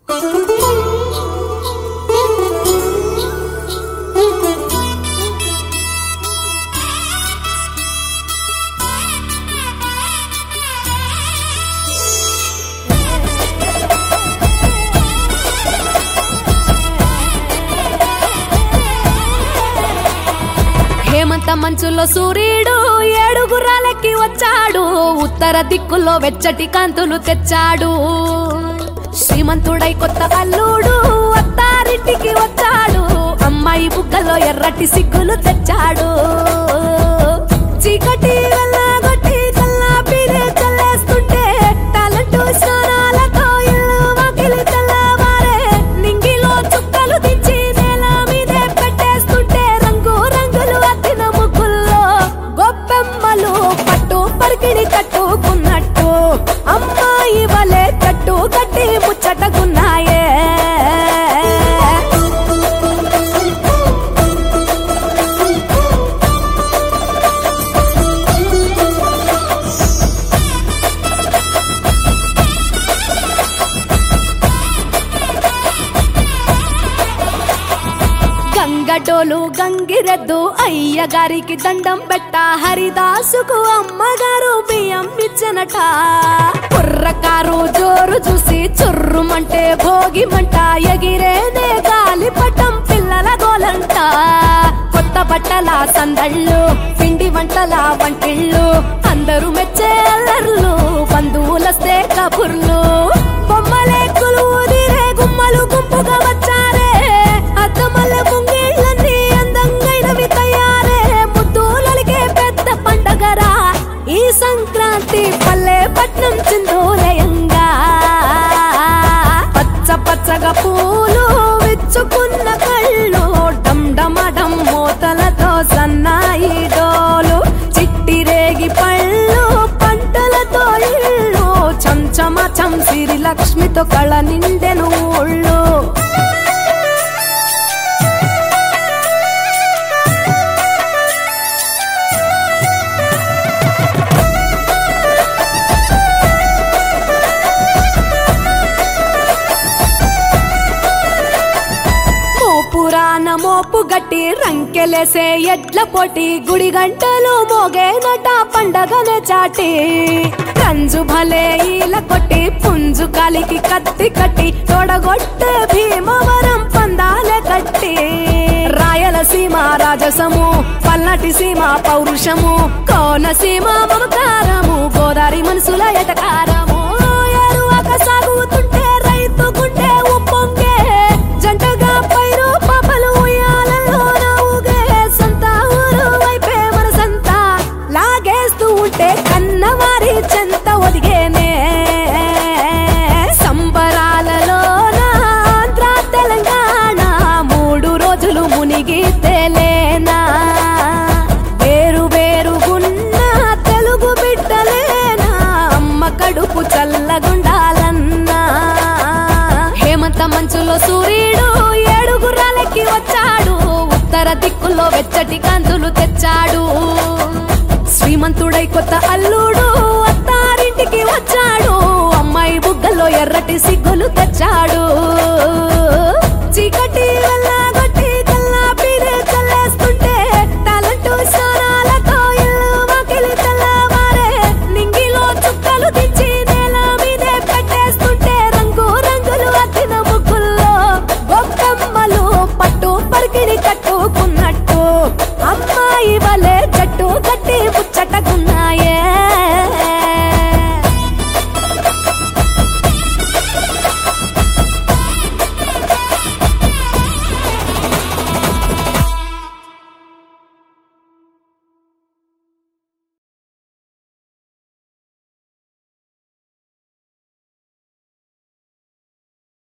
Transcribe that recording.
హేమంత మంచులో సూర్యుడు ఏడుగురాలకి వచ్చాడు ఉత్తర దిక్కులో వెచ్చటి కాంతులు తెచ్చాడు శ్రీమంతుడై కొత్త అల్లుడు అత్తారింటికి వచ్చాడు అమ్మాయి బుగ్గలో ఎర్రటి సిగ్గులు తెచ్చాడు చీకటి వెళ్ళగొట్టి కల్లాపిరే చల్లేస్తుంటే టాలెంట్ స్నానాలతో ఇల్లు వాకిలి తెల్లవారే నింగిలో చుక్కలు దించి నేల మీదే పెట్టేస్తుంటే రంగు రంగులు అద్దిన ముగ్గుల్లో గొప్పెమ్మలు పట్టు పరికిణి కట్టుకున్నట్టు అమ్మాయి వలె కట్టు కట్టి ముచ్చటకున్నాయే గంగటోలు గంగిరెద్దు అయ్య గారికి దండం పెట్ట హరిదాసుకు అమ్మగారు బియ్యం ఇచ్చనట కుర్రకారు జోరు చూసి చుర్రుమంటే భోగిమంట ఎగిరేనే గాలిపటం పిల్లల గోలంట కొత్త బట్టల సందళ్ళు పిండి వంటల వంటిళ్ళు అందరూ మెచ్చే అల్లర్లు బంధువులస్తే కబుర్లు బొమ్మలే కొలువుదిరే గుమ్మలు గుంపుగా వచ్చారే అద్దమల్ల ముంగిళ్ళన్నీ అందంగైనవి తయారే ముద్దులలిగే పెద్ద పండగరా ఈ సంక్రాంతి పల్లె పట్నం చిందోలయంగా పచ్చ పచ్చగా పూలు విచ్చుకున్న కళ్ళు డమ్ మోతలతో సన్నాయి డోలు చిట్టి రేగి పళ్ళు పంటలతో ఇళ్ళు చంచమ చం సిరి లక్ష్మితో కళ నిండెను ఊళ్ళు మోపురాన మోపు గట్టి రంకెలేసే ఎడ్ల పొట్టి గుడి గంటలు మోగేనట పండగనే చాటి కంజు భలే ఈల కొట్టి పుంజు కాలికి కత్తి కట్టి తొడగొట్టే భీమవరం పందాలే కట్టి రాయలసీమ రాజసము పల్నాటి సీమ పౌరుషము కోనసీమ మమకారము గోదారి మనసుల ఎటకారము ఎరువక సాగుతుంటే రైతు గుండె ఉప్పొంగే జంటగా పైరు పాపలు ఉయ్యాలలో ఊగే సొంత ఊరు వైపే మనసంతా లాగేస్తూ ఉంటే కన్నవారి చెంత ఒదిగేనే సంబరాలలోన ఆంధ్ర తెలంగాణ మూడు రోజులు మునిగి తేలేనా వేరు వేరుగున్న తెలుగు బిడ్డలేనా అమ్మ కడుపు చల్లగుండాలన్నా హేమంత మంచులో సూర్యుడు ఏడుగురాలకి వచ్చాడు ఉత్తర దిక్కులో వెచ్చటి కాంతులు తెచ్చాడు శ్రీమంతుడై కొత్త అల్లుడు అత్తారింటికి వచ్చాడు అమ్మాయి బుగ్గలో ఎర్రటి సిగ్గులు తెచ్చాడు చీకటి వెళ్ళగొట్టి కల్లాపిరే చల్లేస్తుంటే టాలెంట్ స్నానాలతో ఇల్లు వాకిలి తెల్లవారే నింగిలో చుక్కలు దించి నేల మీదే పెట్టేస్తుంటే రంగు రంగులు అద్దిన ముగ్గుల్లో గొప్పమ్మలు పట్టు పరికిణి కట్టుకున్నట్టు అమ్మాయి వలె జట్టు కట్టి ముచ్చటకున్నాయే